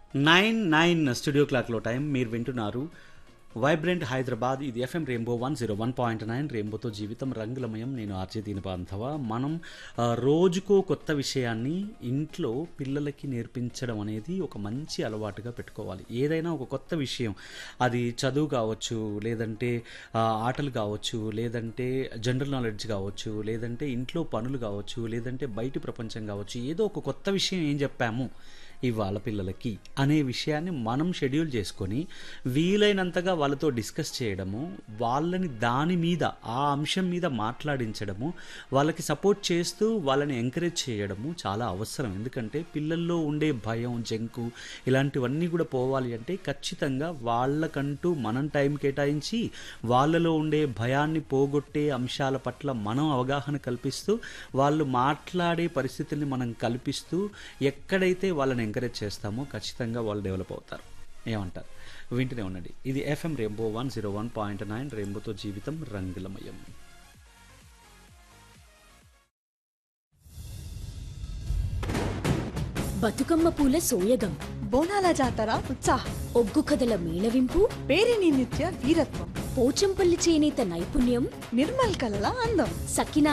nine nine studio క్లాక్లో time మీరు వింటున్నారు వైబ్రెంట్ హైదరాబాద్ ఇది FM rainbow one zero one point nine రెయిన్బోతో జీవితం రంగులమయం నేను ఆర్జే దీని బాంధవ మనం ఆ, రోజుకో కొత్త విషయాన్ని ఇంట్లో పిల్లలకి నేర్పించడం అనేది ఒక మంచి అలవాటుగా పెట్టుకోవాలి ఏదైనా ఒక కొత్త విషయం అది చదువు కావచ్చు లేదంటే ఆ, ఆటలు కావచ్చు లేదంటే జనరల్ నాలెడ్జ్ కావచ్చు లేదంటే ఇంట్లో పనులు కావచ్చు లేదంటే బయటి ప్రపంచం కావచ్చు ఏదో ఒక కొత్త విషయం ఏం చెప్పాము ఇవాళ పిల్లలకి అనే విషయాన్ని మనం షెడ్యూల్ చేసుకొని వీలైనంతగా వాళ్ళతో డిస్కస్ చేయడము వాళ్ళని దాని మీద ఆ అంశం మీద మాట్లాడించడము వాళ్ళకి సపోర్ట్ చేస్తూ వాళ్ళని ఎంకరేజ్ చేయడము చాలా అవసరం ఎందుకంటే పిల్లల్లో ఉండే భయం జంకు ఇలాంటివన్నీ కూడా పోవాలి అంటే ఖచ్చితంగా వాళ్ళకంటూ మనం టైం కేటాయించి వాళ్ళలో ఉండే భయాన్ని పోగొట్టే అంశాల పట్ల మనం అవగాహన కల్పిస్తూ వాళ్ళు మాట్లాడే పరిస్థితుల్ని మనం కల్పిస్తూ ఎక్కడైతే వాళ్ళని ఎంకరేజ్ చేస్తామో ఖచ్చితంగా వాళ్ళు డెవలప్ అవుతారు ఏమంటారు వింటూనే ఉండండి ఇది FM rainbow one zero one point nine రెయిన్బోతో జీవితం రంగులమయం బతుకమ్మ పూల సోయగం బోనాల జాతర ఉత్సాహం ఒగ్గు కథల మేళవింపు పేరిని నిత్య వీరత్వం పోచంపల్లి చేనేత నైపుణ్యం నిర్మల్ కలల అందం సకిన